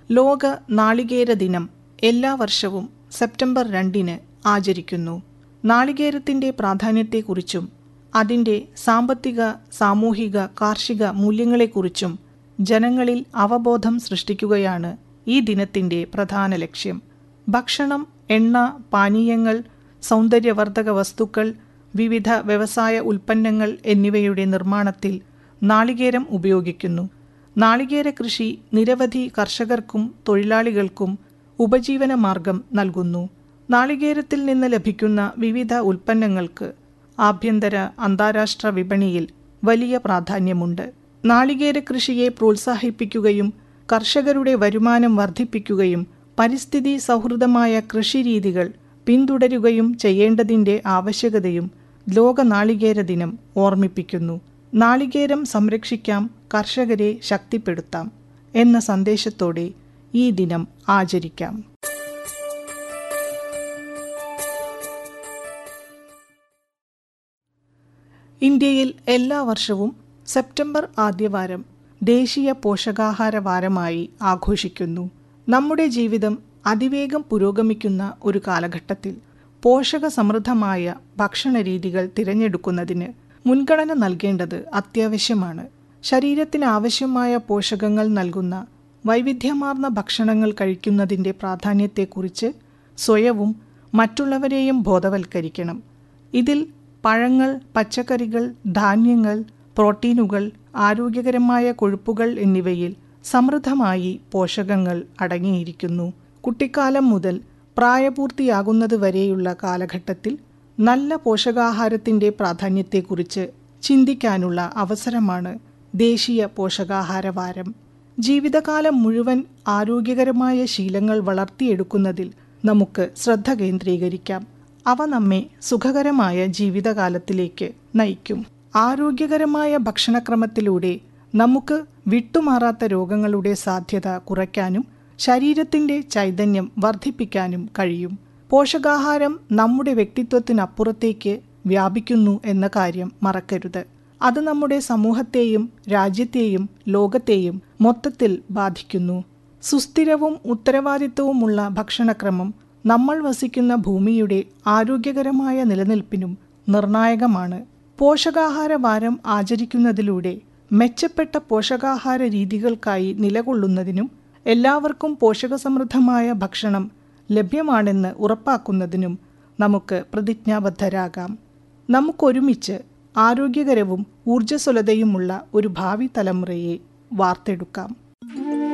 ലോക നാളികേര ദിനം എല്ലാ വർഷവും സെപ്റ്റംബർ രണ്ടിന് ആചരിക്കുന്നു നാളികേരത്തിന്റെ പ്രാധാന്യത്തെക്കുറിച്ചും അതിന്റെ സാമ്പത്തിക സാമൂഹിക കാർഷിക മൂല്യങ്ങളെക്കുറിച്ചും ജനങ്ങളിൽ അവബോധം സൃഷ്ടിക്കുകയാണ് ഈ ദിനത്തിന്റെ പ്രധാന ലക്ഷ്യം ഭക്ഷണം എണ്ണ പാനീയങ്ങൾ സൗന്ദര്യവർദ്ധക വസ്തുക്കൾ വിവിധ വ്യവസായ ഉൽപ്പന്നങ്ങൾ എന്നിവയുടെ നിർമ്മാണത്തിൽ നാളികേരം ഉപയോഗിക്കുന്നു നാളികേര കൃഷി നിരവധി കർഷകർക്കും തൊഴിലാളികൾക്കും ഉപജീവന മാർഗം നൽകുന്നു നാളികേരത്തിൽ നിന്ന് ലഭിക്കുന്ന വിവിധ ഉൽപ്പന്നങ്ങൾക്ക് ആഭ്യന്തര അന്താരാഷ്ട്ര വിപണിയിൽ വലിയ പ്രാധാന്യമുണ്ട് നാളികേര കൃഷിയെ പ്രോത്സാഹിപ്പിക്കുകയും കർഷകരുടെ വരുമാനം വർദ്ധിപ്പിക്കുകയും പരിസ്ഥിതി സൗഹൃദമായ കൃഷിരീതികൾ പിന്തുടരുകയും ചെയ്യേണ്ടതിന്റെ ആവശ്യകതയും ലോക നാളികേര ദിനം ഓർമ്മിപ്പിക്കുന്നു നാളികേരം സംരക്ഷിക്കാം കർഷകരെ ശക്തിപ്പെടുത്താം എന്ന സന്ദേശത്തോടെ ഈ ദിനം ആചരിക്കാം ഇന്ത്യയിൽ എല്ലാ വർഷവും സെപ്റ്റംബർ ആദ്യവാരം ദേശീയ പോഷകാഹാര വാരമായി ആഘോഷിക്കുന്നു നമ്മുടെ ജീവിതം അതിവേഗം പുരോഗമിക്കുന്ന ഒരു കാലഘട്ടത്തിൽ പോഷക സമൃദ്ധമായ ഭക്ഷണരീതികൾ തിരഞ്ഞെടുക്കുന്നതിന് മുൻഗണന നൽകേണ്ടത് അത്യാവശ്യമാണ് ശരീരത്തിന് ആവശ്യമായ പോഷകങ്ങൾ നൽകുന്ന വൈവിധ്യമാർന്ന ഭക്ഷണങ്ങൾ കഴിക്കുന്നതിൻ്റെ പ്രാധാന്യത്തെക്കുറിച്ച് സ്വയവും മറ്റുള്ളവരെയും ബോധവൽക്കരിക്കണം ഇതിൽ പഴങ്ങൾ പച്ചക്കറികൾ ധാന്യങ്ങൾ പ്രോട്ടീനുകൾ ആരോഗ്യകരമായ കൊഴുപ്പുകൾ എന്നിവയിൽ സമൃദ്ധമായി പോഷകങ്ങൾ അടങ്ങിയിരിക്കുന്നു കുട്ടിക്കാലം മുതൽ പ്രായപൂർത്തിയാകുന്നതുവരെയുള്ള കാലഘട്ടത്തിൽ നല്ല പോഷകാഹാരത്തിൻ്റെ പ്രാധാന്യത്തെക്കുറിച്ച് ചിന്തിക്കാനുള്ള അവസരമാണ് ദേശീയ പോഷകാഹാര വാരം ജീവിതകാലം മുഴുവൻ ആരോഗ്യകരമായ ശീലങ്ങൾ വളർത്തിയെടുക്കുന്നതിൽ നമുക്ക് ശ്രദ്ധ കേന്ദ്രീകരിക്കാം അവ നമ്മെ സുഖകരമായ ജീവിതകാലത്തിലേക്ക് നയിക്കും ആരോഗ്യകരമായ ഭക്ഷണക്രമത്തിലൂടെ നമുക്ക് വിട്ടുമാറാത്ത രോഗങ്ങളുടെ സാധ്യത കുറയ്ക്കാനും ശരീരത്തിന്റെ ചൈതന്യം വർദ്ധിപ്പിക്കാനും കഴിയും പോഷകാഹാരം നമ്മുടെ വ്യക്തിത്വത്തിനപ്പുറത്തേക്ക് വ്യാപിക്കുന്നു എന്ന കാര്യം മറക്കരുത് അത് നമ്മുടെ സമൂഹത്തെയും രാജ്യത്തെയും ലോകത്തെയും മൊത്തത്തിൽ ബാധിക്കുന്നു സുസ്ഥിരവും ഉത്തരവാദിത്വവുമുള്ള ഭക്ഷണക്രമം നമ്മൾ വസിക്കുന്ന ഭൂമിയുടെ ആരോഗ്യകരമായ നിലനിൽപ്പിനും നിർണായകമാണ് പോഷകാഹാര വാരം ആചരിക്കുന്നതിലൂടെ മെച്ചപ്പെട്ട പോഷകാഹാര രീതികൾക്കായി നിലകൊള്ളുന്നതിനും എല്ലാവർക്കും പോഷകസമൃദ്ധമായ ഭക്ഷണം ലഭ്യമാണെന്ന് ഉറപ്പാക്കുന്നതിനും നമുക്ക് പ്രതിജ്ഞാബദ്ധരാകാം നമുക്കൊരുമിച്ച് ആരോഗ്യകരവും ഊർജ്ജസ്വലതയുമുള്ള ഒരു ഭാവി തലമുറയെ വാർത്തെടുക്കാം